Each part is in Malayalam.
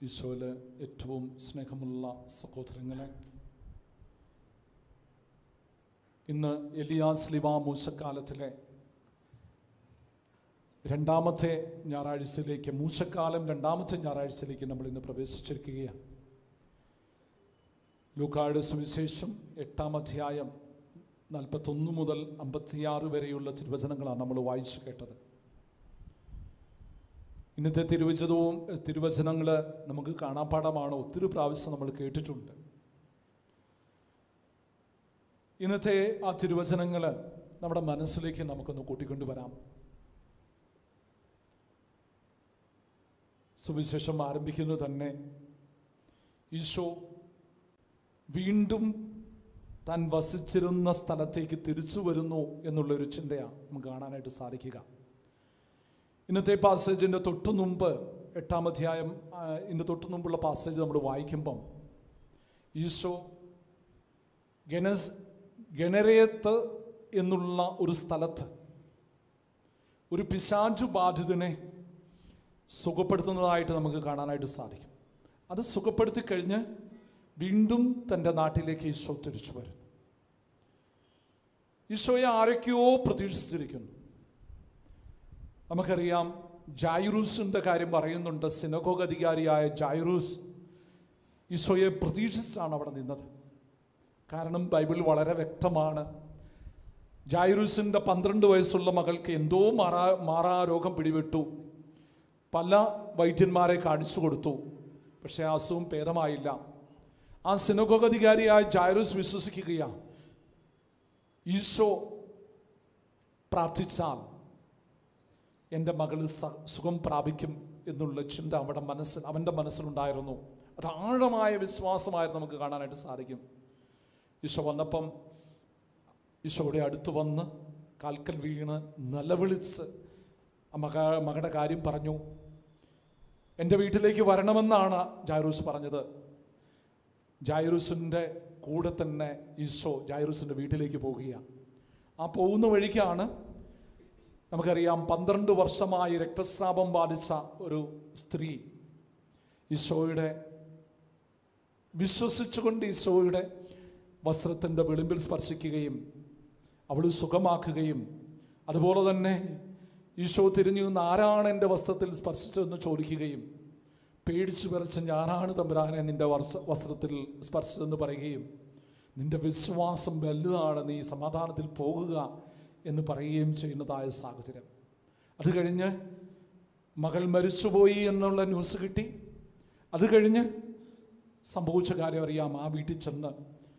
ഈശോയില് ഏറ്റവും സ്നേഹമുള്ള സഹോദരങ്ങളെ ഇന്ന് എലിയാസ് ലിവ മൂശക്കാലത്തിലെ രണ്ടാമത്തെ ഞായറാഴ്ചയിലേക്ക് മൂശക്കാലം രണ്ടാമത്തെ ഞായറാഴ്ചയിലേക്ക് നമ്മൾ ഇന്ന് പ്രവേശിച്ചിരിക്കുകയാണ് ലൂക്കായുടെ സുവിശേഷം എട്ടാം അധ്യായം നാൽപ്പത്തൊന്ന് മുതൽ അമ്പത്തിയാറ് വരെയുള്ള തിരുവചനങ്ങളാണ് നമ്മൾ വായിച്ചു കേട്ടത് ഇന്നത്തെ തിരുവചനവും തിരുവചനങ്ങൾ നമുക്ക് കാണാപ്പാടമാണ് ഒത്തിരി പ്രാവശ്യം നമ്മൾ കേട്ടിട്ടുണ്ട് ഇന്നത്തെ ആ തിരുവചനങ്ങൾ നമ്മുടെ മനസ്സിലേക്ക് നമുക്കൊന്ന് കൂട്ടിക്കൊണ്ടുവരാം സുവിശേഷം ആരംഭിക്കുന്നത് തന്നെ ഈശോ വീണ്ടും താൻ വസിച്ചിരുന്ന സ്ഥലത്തേക്ക് തിരിച്ചു വരുന്നു എന്നുള്ളൊരു ചിന്തയാണ് നമുക്ക് കാണാനായിട്ട് സാധിക്കുക ഇന്നത്തെ പാസേജിൻ്റെ തൊട്ടു മുമ്പ് എട്ടാം അധ്യായം ആ, ഇന്ന് തൊട്ടു മുമ്പുള്ള പാസേജ് നമ്മൾ വായിക്കുമ്പം ഈശോ ഗനസ് ഗണരയത്ത് എന്നുള്ള ഒരു സ്ഥലത്ത് ഒരു പിശാചു ബാധിതനെ സുഖപ്പെടുത്തുന്നതായിട്ട് നമുക്ക് കാണാനായിട്ട് സാധിക്കും അത് സുഖപ്പെടുത്തി കഴിഞ്ഞ് വീണ്ടും തൻ്റെ നാട്ടിലേക്ക് ഈശോ തിരിച്ചു വരുന്നു ഈശോയെ ആരൊക്കെയോ പ്രതീക്ഷിച്ചിരിക്കുന്നു നമുക്കറിയാം ജായുറൂസിൻ്റെ കാര്യം പറയുന്നുണ്ട് സിനഗോഗ് അധികാരിയായ ജായുറൂസ് ഈശോയെ പ്രതീക്ഷിച്ചാണ് അവിടെ നിന്നത് കാരണം ബൈബിൾ വളരെ വ്യക്തമാണ് ജായുറൂസിൻ്റെ പന്ത്രണ്ട് വയസ്സുള്ള മകൾക്ക് എന്തോ മാറാ മാറാ രോഗം പിടിവിട്ടു പല വൈദ്യന്മാരെ കാണിച്ചു കൊടുത്തു പക്ഷേ ആ അസുഖം ഭേദമായില്ല ആ സിനഗോഗ് അധികാരിയായ ജായറൂസ് വിശ്വസിക്കുകയാണ് ഈശോ പ്രാർത്ഥിച്ചാൽ എൻ്റെ മകള് സ- സുഖം പ്രാപിക്കും എന്നുള്ള ചിന്ത അവിടെ മനസ്സിൽ അവൻ്റെ മനസ്സിലുണ്ടായിരുന്നു അത് ആഴമായ വിശ്വാസമായിരുന്നു നമുക്ക് കാണാനായിട്ട് സാധിക്കും ഈശോ വന്നപ്പം ഈശോയുടെ അടുത്ത് വന്ന് കാൽക്കൽ വീണ് നിലവിളിച്ച് ആ മക മകളുടെ കാര്യം പറഞ്ഞു എൻ്റെ വീട്ടിലേക്ക് വരണമെന്നാണ് ജായറൂസ് പറഞ്ഞത് ജായറൂസിൻ്റെ കൂടെ തന്നെ ഈശോ ജായറൂസിൻ്റെ വീട്ടിലേക്ക് പോകുകയാണ് ആ പോകുന്ന വഴിക്കാണ് നമുക്കറിയാം പന്ത്രണ്ട് വർഷമായി രക്തസ്രാവം ബാധിച്ച ഒരു സ്ത്രീ ഈശോയുടെ വിശ്വസിച്ചുകൊണ്ട് ഈശോയുടെ വസ്ത്രത്തിൻ്റെ വിളിമ്പിൽ സ്പർശിക്കുകയും അവൾ സുഖമാക്കുകയും അതുപോലെ തന്നെ ഈശോ തിരിഞ്ഞു നിന്ന് ആരാണ് എൻ്റെ വസ്ത്രത്തിൽ സ്പർശിച്ചതെന്ന് ചോദിക്കുകയും പേടിച്ചു വിറച്ച ഞാനാണ് തമ്പുരാനെ നിന്റെ വർഷ വസ്ത്രത്തിൽ സ്പർശിച്ചതെന്ന് പറയുകയും നിന്റെ വിശ്വാസം വലുതാണ് നീ സമാധാനത്തിൽ പോകുക എന്ന് പറയുകയും ചെയ്യുന്നതായ സാഹചര്യം അത് കഴിഞ്ഞ് മകൾ മരിച്ചുപോയി എന്നുള്ള ന്യൂസ് കിട്ടി അത് കഴിഞ്ഞ് സംഭവിച്ച കാര്യം അറിയാം ആ വീട്ടിൽ ചെന്ന്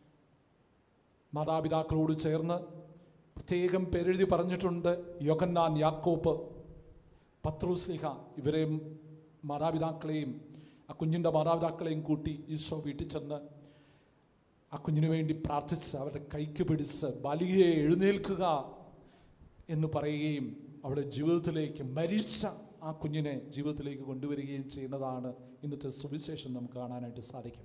മാതാപിതാക്കളോട് ചേർന്ന് പ്രത്യേകം പേരെഴുതി പറഞ്ഞിട്ടുണ്ട് യോഗന്നാൻ യാക്കോപ്പ് പത്രൂസ്ലിഹ ഇവരെയും മാതാപിതാക്കളെയും ആ കുഞ്ഞിൻ്റെ മാതാപിതാക്കളെയും കൂട്ടി ഈശോ വീട്ടിൽ ചെന്ന് ആ കുഞ്ഞിനു വേണ്ടി പ്രാർത്ഥിച്ച് അവരുടെ കൈക്ക് പിടിച്ച് ബാലികയെ എഴുന്നേൽക്കുക എന്ന് പറയുകയും അവളുടെ ജീവിതത്തിലേക്ക് മരിച്ച ആ കുഞ്ഞിനെ ജീവിതത്തിലേക്ക് കൊണ്ടുവരികയും ചെയ്യുന്നതാണ് ഇന്നത്തെ സുവിശേഷം നമുക്ക് കാണാനായിട്ട് സാധിക്കും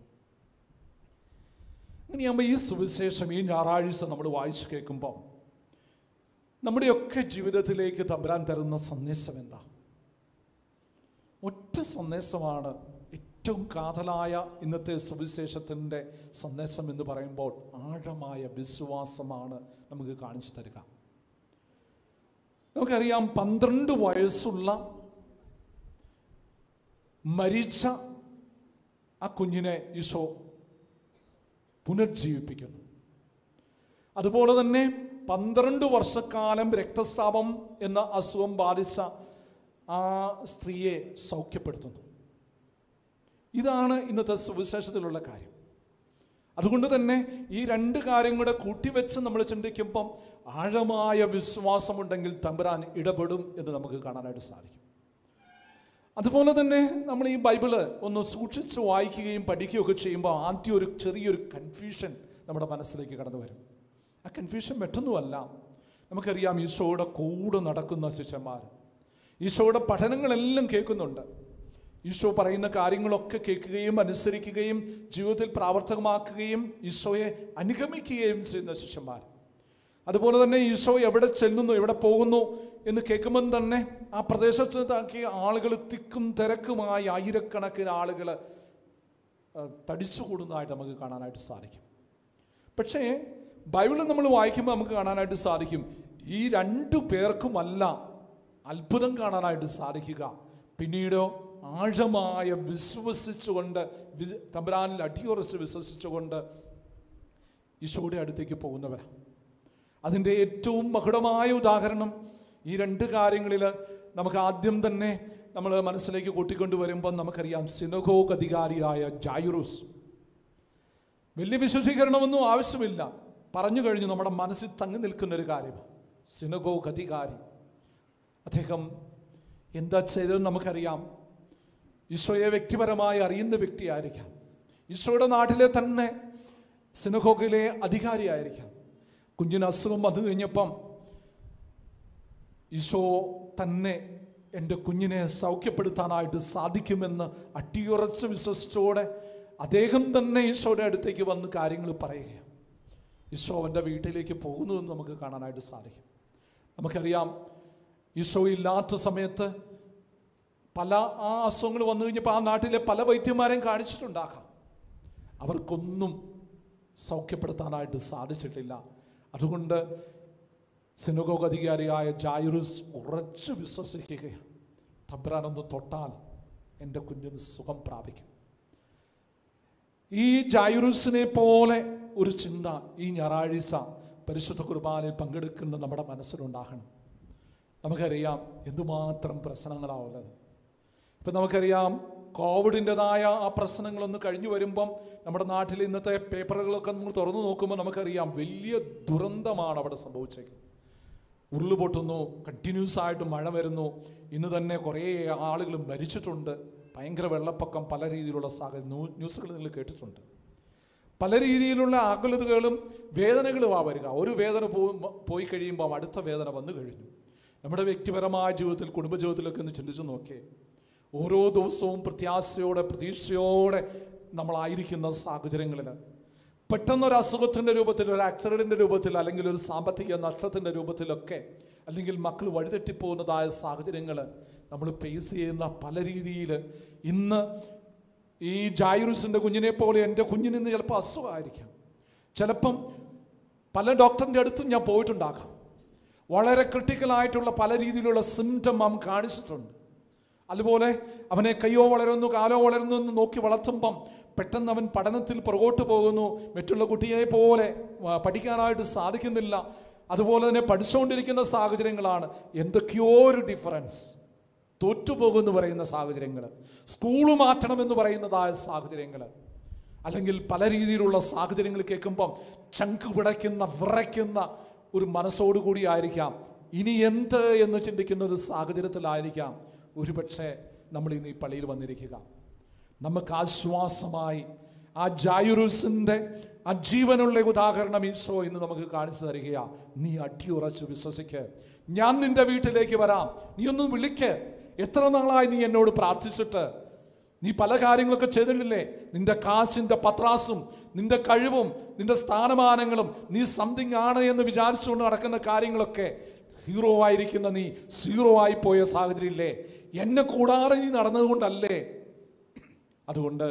ഇനിയാകുമ്പോൾ ഈ സുവിശേഷം ഈ ഞായറാഴ്ച നമ്മൾ വായിച്ചു കേൾക്കുമ്പോൾ നമ്മുടെയൊക്കെ ജീവിതത്തിലേക്ക് തമ്പുരാൻ തരുന്ന സന്ദേശം എന്താ ഒറ്റ സന്ദേശമാണ് ഏറ്റവും കാതലായ ഇന്നത്തെ സുവിശേഷത്തിൻ്റെ സന്ദേശം എന്ന് പറയുമ്പോൾ ആഴമായ വിശ്വാസമാണ് നമുക്ക് കാണിച്ചു തരിക നമുക്കറിയാം പന്ത്രണ്ട് വയസ്സുള്ള മരിച്ച ആ കുഞ്ഞിനെ ഈശോ പുനർജീവിപ്പിക്കുന്നു അതുപോലെ തന്നെ പന്ത്രണ്ട് വർഷക്കാലം രക്തസ്രാവം എന്ന അസുഖം ബാധിച്ച ആ സ്ത്രീയെ സൗഖ്യപ്പെടുത്തുന്നു ഇതാണ് ഇന്നത്തെ സുവിശേഷത്തിലുള്ള കാര്യം അതുകൊണ്ട് തന്നെ ഈ രണ്ട് കാര്യം കൂടെ കൂട്ടിവെച്ച് നമ്മൾ ചിന്തിക്കുമ്പം ആഴമായ വിശ്വാസമുണ്ടെങ്കിൽ തമ്പുരാൻ ഇടപെടും എന്ന് നമുക്ക് കാണാനായിട്ട് സാധിക്കും അതുപോലെ തന്നെ നമ്മൾ ഈ ബൈബിള് ഒന്ന് സൂക്ഷിച്ച് വായിക്കുകയും പഠിക്കുകയൊക്കെ ചെയ്യുമ്പോൾ ആദ്യം ഒരു ചെറിയൊരു കൺഫ്യൂഷൻ നമ്മുടെ മനസ്സിലേക്ക് കടന്നു വരും ആ കൺഫ്യൂഷൻ മറ്റൊന്നുമല്ല നമുക്കറിയാം ഈശോയുടെ കൂടെ നടക്കുന്ന ശിഷ്യന്മാർ ഈശോയുടെ പഠനങ്ങളെല്ലാം കേൾക്കുന്നുണ്ട് ഈശോ പറയുന്ന കാര്യങ്ങളൊക്കെ കേൾക്കുകയും അനുസരിക്കുകയും ജീവിതത്തിൽ പ്രാവർത്തികമാക്കുകയും ഈശോയെ അനുഗമിക്കുകയും ചെയ്യുന്ന ശിഷ്യന്മാർ അതുപോലെ തന്നെ ഈശോ എവിടെ ചെല്ലുന്നു എവിടെ പോകുന്നു എന്ന് കേൾക്കുമ്പം തന്നെ ആ പ്രദേശത്ത് താക്കിയ ആളുകൾ തിക്കും തിരക്കുമായി ആയിരക്കണക്കിന് ആളുകൾ തടിച്ചു കൂടുന്നതായിട്ട് നമുക്ക് കാണാനായിട്ട് സാധിക്കും പക്ഷേ ബൈബിളിൽ നമ്മൾ വായിക്കുമ്പോൾ നമുക്ക് കാണാനായിട്ട് സാധിക്കും ഈ രണ്ടു പേർക്കുമല്ല അത്ഭുതം കാണാനായിട്ട് സാധിക്കുക പിന്നീടോ ആഴമായ വിശ്വസിച്ചുകൊണ്ട് വി- തമ്പുരാനിൽ അടിയുറച്ച് വിശ്വസിച്ചുകൊണ്ട് ഈശോയുടെ അടുത്തേക്ക് പോകുന്നവരാണ് അതിൻ്റെ ഏറ്റവും മകുടമായ ഉദാഹരണം ഈ രണ്ട് കാര്യങ്ങളിൽ നമുക്ക് ആദ്യം തന്നെ നമ്മൾ മനസ്സിലേക്ക് കൂട്ടിക്കൊണ്ട് വരുമ്പോൾ നമുക്കറിയാം സിനഗോഗ് അധികാരിയായ ജായുറൂസ് വലിയ വിശുദ്ധീകരണമൊന്നും ആവശ്യമില്ല പറഞ്ഞു കഴിഞ്ഞു നമ്മുടെ മനസ്സിൽ തങ്ങി നിൽക്കുന്ന ഒരു കാര്യമാണ് സിനഗോഗ് അധികാരി അദ്ദേഹം എന്താ ചെയ്തതെന്ന് നമുക്കറിയാം ഈശോയെ വ്യക്തിപരമായി അറിയുന്ന വ്യക്തിയായിരിക്കാം ഈശോയുടെ നാട്ടിലെ തന്നെ സിനഗോഗിലെ അധികാരിയായിരിക്കാം കുഞ്ഞിന് അസുഖം വന്നു കഴിഞ്ഞപ്പം ഈശോ തന്നെ എൻ്റെ കുഞ്ഞിനെ സൗഖ്യപ്പെടുത്താനായിട്ട് സാധിക്കുമെന്ന് അട്ടിയുറച്ച് വിശ്വസിച്ചോടെ അദ്ദേഹം തന്നെ ഈശോയുടെ അടുത്തേക്ക് വന്ന് കാര്യങ്ങൾ പറയുകയാണ് ഈശോ അവൻ്റെ വീട്ടിലേക്ക് പോകുന്നു എന്ന് നമുക്ക് കാണാനായിട്ട് സാധിക്കും നമുക്കറിയാം ഈശോ ഇല്ലാത്ത സമയത്ത് പല ആ അസുഖങ്ങൾ വന്നു കഴിഞ്ഞപ്പോൾ ആ നാട്ടിലെ പല വൈദ്യന്മാരെയും കാണിച്ചിട്ടുണ്ടാകാം അവർക്കൊന്നും സൗഖ്യപ്പെടുത്താനായിട്ട് സാധിച്ചിട്ടില്ല അതുകൊണ്ട് സിനഗോഗ് അധികാരിയായ ജായുറുസ് ഉറച്ചു വിശ്വസിക്കുകയാണ് തബ്രാനൊന്ന് തൊട്ടാൽ എൻ്റെ കുഞ്ഞിന് സുഖം പ്രാപിക്കും ഈ ജായുറുസിനെ പോലെ ഒരു ചിന്ത ഈ ഞായറാഴ്ച പരിശുദ്ധ കുർബാനയിൽ പങ്കെടുക്കുന്ന നമ്മുടെ മനസ്സിലുണ്ടാകണം നമുക്കറിയാം എന്തുമാത്രം പ്രശ്നങ്ങളാണ് ഉള്ളത് ഇപ്പം നമുക്കറിയാം കോവിഡിൻ്റെതായ ആ പ്രശ്നങ്ങളൊന്ന് കഴിഞ്ഞു വരുമ്പം നമ്മുടെ നാട്ടിൽ ഇന്നത്തെ പേപ്പറുകളൊക്കെ നമ്മൾ തുറന്നു നോക്കുമ്പോൾ നമുക്കറിയാം വലിയ ദുരന്തമാണ് അവിടെ സംഭവിച്ചേക്കുന്നത് ഉരുള് പൊട്ടുന്നു കണ്ടിന്യൂസ് ആയിട്ട് മഴ വരുന്നു ഇന്ന് തന്നെ കുറേ ആളുകൾ മരിച്ചിട്ടുണ്ട് ഭയങ്കര വെള്ളപ്പൊക്കം പല രീതിയിലുള്ള സാഹചര്യം ന്യൂ- ന്യൂസുകൾ നിങ്ങൾ കേട്ടിട്ടുണ്ട് പല രീതിയിലുള്ള ആകുലതകളും വേദനകളുമാ വരിക ഒരു വേദന പോ- പോയി കഴിയുമ്പോൾ അടുത്ത വേദന വന്നു കഴിഞ്ഞു നമ്മുടെ വ്യക്തിപരമായ ജീവിതത്തിൽ കുടുംബജീവിതത്തിലൊക്കെ ഒന്ന് ചിന്തിച്ചു നോക്കേ ഓരോ ദിവസവും പ്രത്യാശയോടെ പ്രതീക്ഷയോടെ നമ്മളായിരിക്കുന്ന സാഹചര്യങ്ങളിൽ പെട്ടെന്നൊരു അസുഖത്തിൻ്റെ രൂപത്തിൽ ഒരു ആക്സിഡൻറ്റിൻ്റെ രൂപത്തിൽ അല്ലെങ്കിൽ ഒരു സാമ്പത്തിക നഷ്ടത്തിൻ്റെ രൂപത്തിലൊക്കെ അല്ലെങ്കിൽ മക്കൾ വഴിതെറ്റിപ്പോകുന്നതായ സാഹചര്യങ്ങൾ നമ്മൾ ഫേസ് ചെയ്യുന്ന പല രീതിയിൽ ഇന്ന് ഈ ജായുറുസിൻ്റെ കുഞ്ഞിനെ പോലെ എൻ്റെ കുഞ്ഞിന് ഇന്ന് ചിലപ്പോൾ അസുഖമായിരിക്കാം ചിലപ്പം പല ഡോക്ടറിൻ്റെ അടുത്തും ഞാൻ പോയിട്ടുണ്ടാകാം വളരെ ക്രിട്ടിക്കലായിട്ടുള്ള പല രീതിയിലുള്ള സിംറ്റം അവൻ കാണിച്ചിട്ടുണ്ട് അതുപോലെ അവനെ കയ്യോ വളരുന്നു കാലോ വളരുന്നു എന്ന് നോക്കി വളർത്തുമ്പം പെട്ടെന്ന് അവൻ പഠനത്തിൽ പുറകോട്ട് പോകുന്നു മറ്റുള്ള കുട്ടിയെ പോലെ ആ, പഠിക്കാനായിട്ട് സാധിക്കുന്നില്ല അതുപോലെ തന്നെ പഠിച്ചുകൊണ്ടിരിക്കുന്ന സാഹചര്യങ്ങളാണ് എന്തൊക്കെയോ ഒരു ഡിഫറൻസ് തോറ്റുപോകുമെന്ന് പറയുന്ന സാഹചര്യങ്ങൾ സ്കൂൾ മാറ്റണമെന്ന് പറയുന്നതായ സാഹചര്യങ്ങൾ അല്ലെങ്കിൽ പല രീതിയിലുള്ള സാഹചര്യങ്ങൾ കേൾക്കുമ്പം ചങ്ക് പിടയ്ക്കുന്ന വിറയ്ക്കുന്ന ഒരു മനസ്സോടുകൂടി ആയിരിക്കാം ഇനി എന്ത് എന്ന് ചിന്തിക്കുന്ന ഒരു സാഹചര്യത്തിലായിരിക്കാം ഒരുപക്ഷെ നമ്മൾ ഇന്ന് ഈ പള്ളിയിൽ വന്നിരിക്കുക നമുക്ക് ആശ്വാസമായി ആ ജായുറുസിന്റെ ആ ജീവനുള്ള ഉദാഹരണം ഈശോ ഇന്ന് നമുക്ക് കാണിച്ചു തരികയാ നീ അടിയുറച്ച് വിശ്വസിക്ക് ഞാൻ നിന്റെ വീട്ടിലേക്ക് വരാം നീ ഒന്ന് വിളിക്ക് എത്ര നാളായി നീ എന്നോട് പ്രാർത്ഥിച്ചിട്ട് നീ പല കാര്യങ്ങളൊക്കെ ചെയ്തിട്ടില്ലേ നിന്റെ കാശിന്റെ പത്രാസും നിന്റെ കഴിവും നിന്റെ സ്ഥാനമാനങ്ങളും നീ സംതിങ് ആണ് എന്ന് വിചാരിച്ചുകൊണ്ട് നടക്കുന്ന കാര്യങ്ങളൊക്കെ ഹീറോ ആയിരിക്കുന്ന നീ സീറോ ആയി പോയ സാഹചര്യമില്ലേ എന്നെ കൂടാതെ നീ നടന്നതുകൊണ്ടല്ലേ അതുകൊണ്ട്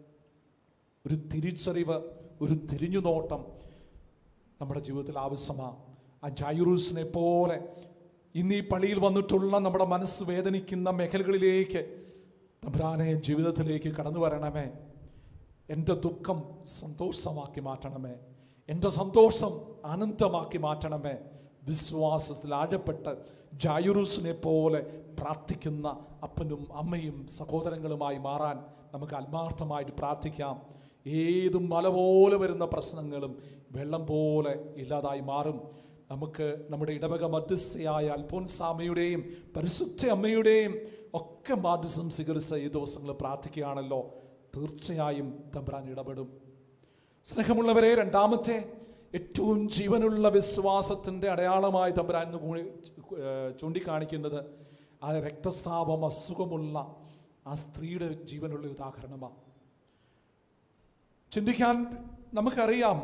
ഒരു തിരിച്ചറിവ് ഒരു തിരിഞ്ഞുനോട്ടം നമ്മുടെ ജീവിതത്തിൽ ആവശ്യമാണ് ആ ജൈറൂസിനെ പോലെ ഇന്ന് ഈ പള്ളിയിൽ വന്നിട്ടുള്ള നമ്മുടെ മനസ്സ് വേദനിക്കുന്ന മേഖലകളിലേക്ക് തമ്പുരാനെ ജീവിതത്തിലേക്ക് കടന്നു വരണമേ എൻ്റെ ദുഃഖം സന്തോഷമാക്കി മാറ്റണമേ എൻ്റെ സന്തോഷം ആനന്ദമാക്കി മാറ്റണമേ വിശ്വാസത്തിൽ ആഴപ്പെട്ട് ജായുറൂസിനെ പോലെ പ്രാർത്ഥിക്കുന്ന അപ്പനും അമ്മയും സഹോദരങ്ങളുമായി മാറാൻ നമുക്ക് ആത്മാർത്ഥമായിട്ട് പ്രാർത്ഥിക്കാം ഏത് മല പോലെ വരുന്ന പ്രശ്നങ്ങളും വെള്ളം പോലെ ഇല്ലാതായി മാറും നമുക്ക് നമ്മുടെ ഇടവക മധ്യസ്ഥയായ അൽഫോൻസാമയുടെയും പരിശുദ്ധ അമ്മയുടെയും ഒക്കെ മാധ്യസം സ്വീകരിച്ച ഈ ദിവസങ്ങൾ പ്രാർത്ഥിക്കുകയാണല്ലോ തീർച്ചയായും തമ്പ്രാൻ ഇടപെടും സ്നേഹമുള്ളവരെ രണ്ടാമത്തെ ഏറ്റവും ജീവനുള്ള വിശ്വാസത്തിൻ്റെ അടയാളമായി തമ്പുരാൻ ഇന്ന് കൂടി ഏഹ് ചൂണ്ടിക്കാണിക്കുന്നത് ആ രക്തസ്രാവം അസുഖമുള്ള ആ സ്ത്രീയുടെ ജീവനുള്ള ഉദാഹരണമാണ് ചിന്തിക്കാൻ നമുക്കറിയാം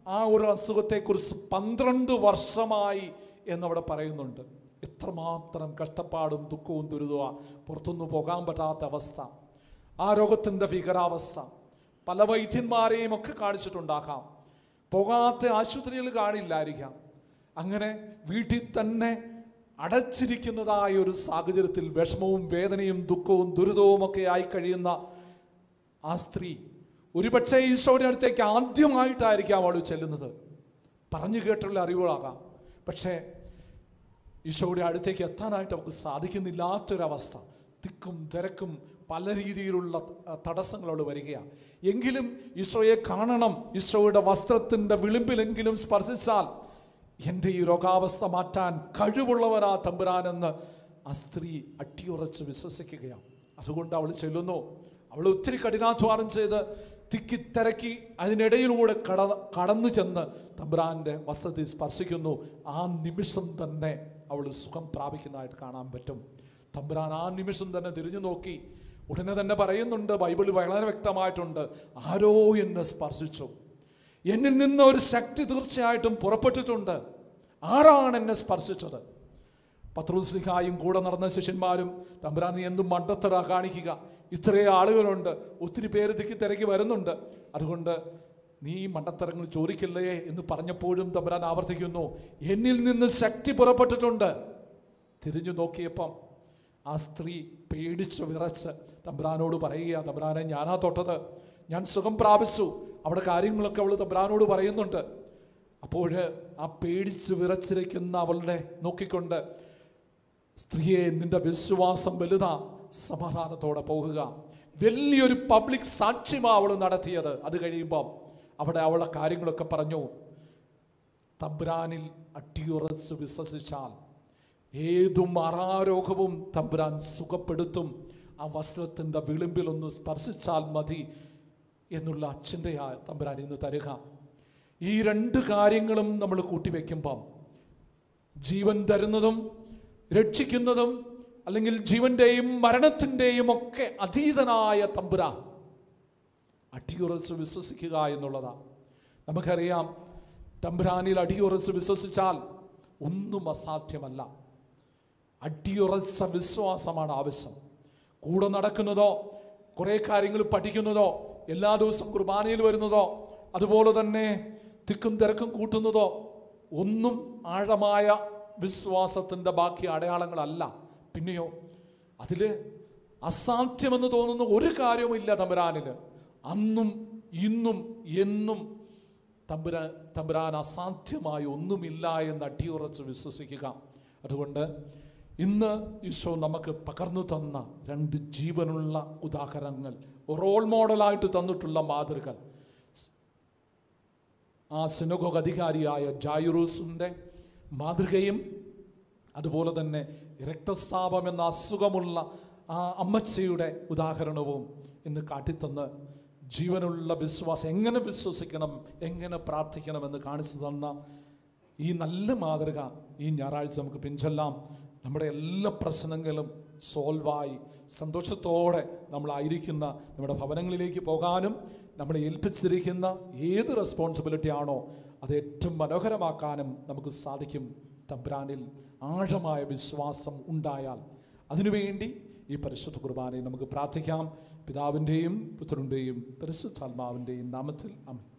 ആ ഒരു അസുഖത്തെക്കുറിച്ച് പന്ത്രണ്ട് വർഷമായി എന്നവിടെ പറയുന്നുണ്ട് എത്രമാത്രം കഷ്ടപ്പാടും ദുഃഖവും ദുരിതവും പുറത്തൊന്നും പോകാൻ പറ്റാത്ത അവസ്ഥ ആ രോഗത്തിൻ്റെ ഭീകരാവസ്ഥ പല വൈദ്യന്മാരെയും ഒക്കെ കാണിച്ചിട്ടുണ്ടാകാം പോകാത്ത ആശുപത്രികൾ കാണില്ലായിരിക്കാം അങ്ങനെ വീട്ടിൽ തന്നെ അടച്ചിരിക്കുന്നതായ ഒരു സാഹചര്യത്തിൽ വിഷമവും വേദനയും ദുഃഖവും ദുരിതവും ഒക്കെ ആയി കഴിയുന്ന ആ സ്ത്രീ ഒരുപക്ഷെ ഈശോയുടെ അടുത്തേക്ക് ആദ്യമായിട്ടായിരിക്കാം അവൾ ചെല്ലുന്നത് പറഞ്ഞു കേട്ടുള്ള അറിവുകളാകാം പക്ഷേ ഈശോയുടെ അടുത്തേക്ക് എത്താനായിട്ട് അവൾക്ക് സാധിക്കുന്നില്ലാത്തൊരവസ്ഥ തിക്കും തിരക്കും പല രീതിയിലുള്ള അഹ്, തടസ്സങ്ങളോട് വരികയാണ് എങ്കിലും ഈശോയെ കാണണം ഈശോയുടെ വസ്ത്രത്തിൻ്റെ വിളിമ്പിലെങ്കിലും സ്പർശിച്ചാൽ എൻ്റെ ഈ രോഗാവസ്ഥ മാറ്റാൻ കഴിവുള്ളവരാ തമ്പുരാനെന്ന് ആ സ്ത്രീ അട്ടിയുറച്ച് വിശ്വസിക്കുകയാണ് അതുകൊണ്ട് അവൾ ചെല്ലുന്നു അവൾ ഒത്തിരി കഠിനാധ്വാനം ചെയ്ത് തിക്കി തിരക്കി അതിനിടയിലൂടെ കട കടന്നു ചെന്ന് തമ്പുരാന്റെ വസ്ത്രത്തിൽ സ്പർശിക്കുന്നു ആ നിമിഷം തന്നെ അവൾ സുഖം പ്രാപിക്കുന്നതായിട്ട് കാണാൻ പറ്റും തമ്പുരാൻ ആ നിമിഷം തന്നെ തിരിഞ്ഞു നോക്കി ഉടനെ തന്നെ പറയുന്നുണ്ട് ബൈബിളിൽ വളരെ വ്യക്തമായിട്ടുണ്ട് ആരോ എന്നെ സ്പർശിച്ചു എന്നിൽ നിന്ന് ഒരു ശക്തി തീർച്ചയായിട്ടും പുറപ്പെട്ടിട്ടുണ്ട് ആരാണ് എന്നെ സ്പർശിച്ചത് പത്രോസ്ലിഹായും കൂടെ നടന്ന ശിഷ്യന്മാരും തമ്പുരാൻ നീ എന്തും മണ്ടത്തറ കാണിക്കുക ഇത്രയും ആളുകളുണ്ട് ഒത്തിരി പേര് തിക്കി തിരക്കി വരുന്നുണ്ട് അതുകൊണ്ട് നീ ഈ മണ്ടത്തരങ്ങൾ ചോദിക്കില്ലേ എന്ന് പറഞ്ഞപ്പോഴും തമ്പുരാൻ ആവർത്തിക്കുന്നു എന്നിൽ നിന്ന് ശക്തി പുറപ്പെട്ടിട്ടുണ്ട് തിരിഞ്ഞു നോക്കിയപ്പം ആ സ്ത്രീ പേടിച്ച് വിറച്ച് തമ്പ്രാനോട് പറയുക തമ്പ്രാനെ ഞാനാ തൊട്ടത് ഞാൻ സുഖം പ്രാപിച്ചു അവിടെ കാര്യങ്ങളൊക്കെ അവൾ തമ്പ്രാനോട് പറയുന്നുണ്ട് അപ്പോൾ ആ പേടിച്ച് വിറച്ചിരിക്കുന്ന അവളുടെ നോക്കിക്കൊണ്ട് സ്ത്രീയെ നിന്റെ വിശ്വാസം വലുതാ സമാധാനത്തോടെ പോകുക വലിയൊരു പബ്ലിക് സാക്ഷ്യമാ അവൾ നടത്തിയത് അത് കഴിയുമ്പോൾ അവിടെ അവളെ കാര്യങ്ങളൊക്കെ പറഞ്ഞു തബ്രാനിൽ അട്ടിയുറച്ച് വിശ്വസിച്ചാൽ ഏതു മറാരോഗവും തമ്പുരാൻ സുഖപ്പെടുത്തും ആ വസ്ത്രത്തിൻ്റെ വിളിമ്പിലൊന്ന് സ്പർശിച്ചാൽ മതി എന്നുള്ള അച്ഛൻ്റെയാ തമ്പുരാൻ ഇന്ന് തരിക ഈ രണ്ട് കാര്യങ്ങളും നമ്മൾ കൂട്ടിവെക്കുമ്പം ജീവൻ തരുന്നതും രക്ഷിക്കുന്നതും അല്ലെങ്കിൽ ജീവന്റെയും മരണത്തിൻ്റെയും ഒക്കെ അതീതനായ തമ്പുരാൻ അടിയുറച്ച് വിശ്വസിക്കുക എന്നുള്ളതാണ് നമുക്കറിയാം തമ്പുരാനിൽ അടിയുറച്ച് വിശ്വസിച്ചാൽ ഒന്നും അസാധ്യമല്ല അടിയുറച്ച വിശ്വാസമാണ് ആവശ്യം കൂടെ നടക്കുന്നതോ കുറേ കാര്യങ്ങൾ പഠിക്കുന്നതോ എല്ലാ ദിവസവും കുർബാനയിൽ വരുന്നതോ അതുപോലെ തന്നെ തിക്കും തിരക്കും കൂട്ടുന്നതോ ഒന്നും ആഴമായ വിശ്വാസത്തിൻ്റെ ബാക്കി അടയാളങ്ങളല്ല പിന്നെയോ അതിൽ അസാധ്യമെന്ന് തോന്നുന്ന ഒരു കാര്യവുമില്ല തമ്പുരാനിൽ അന്നും ഇന്നും എന്നും തമ്പുരാൻ തമ്പുരാൻ അസാധ്യമായ ഒന്നുമില്ല എന്ന് അടിയുറച്ച് വിശ്വസിക്കുക അതുകൊണ്ട് ഇന്ന് ഈശോ നമുക്ക് പകർന്നു തന്ന രണ്ട് ജീവനുള്ള ഉദാഹരണങ്ങൾ റോൾ മോഡലായിട്ട് തന്നിട്ടുള്ള മാതൃകൾ ആ സിനഗോഗ് അധികാരിയായ ജായുറൂസിൻ്റെ മാതൃകയും അതുപോലെ തന്നെ രക്തസ്രാവം എന്ന അസുഖമുള്ള ആ അമ്മച്ചയുടെ ഉദാഹരണവും ഇന്ന് കാട്ടിത്തന്ന് ജീവനുള്ള വിശ്വാസം എങ്ങനെ വിശ്വസിക്കണം എങ്ങനെ പ്രാർത്ഥിക്കണമെന്ന് കാണിച്ചു തന്ന ഈ നല്ല മാതൃക ഈ ഞായറാഴ്ച നമുക്ക് പിൻചൊല്ലാം നമ്മുടെ എല്ലാ പ്രശ്നങ്ങളും സോൾവായി സന്തോഷത്തോടെ നമ്മളായിരിക്കുന്ന നമ്മുടെ ഭവനങ്ങളിലേക്ക് പോകാനും നമ്മളെ ഏൽപ്പിച്ചിരിക്കുന്ന ഏത് റെസ്പോൺസിബിലിറ്റി ആണോ അത് ഏറ്റവും മനോഹരമാക്കാനും നമുക്ക് സാധിക്കും തബ്രാനിൽ ആഴമായ വിശ്വാസം ഉണ്ടായാൽ അതിനുവേണ്ടി ഈ പരിശുദ്ധ കുർബാനയിൽ നമുക്ക് പ്രാർത്ഥിക്കാം പിതാവിൻ്റെയും പുത്രൻ്റെയും പരിശുദ്ധാത്മാവിൻ്റെയും നാമത്തിൽ അമ്മ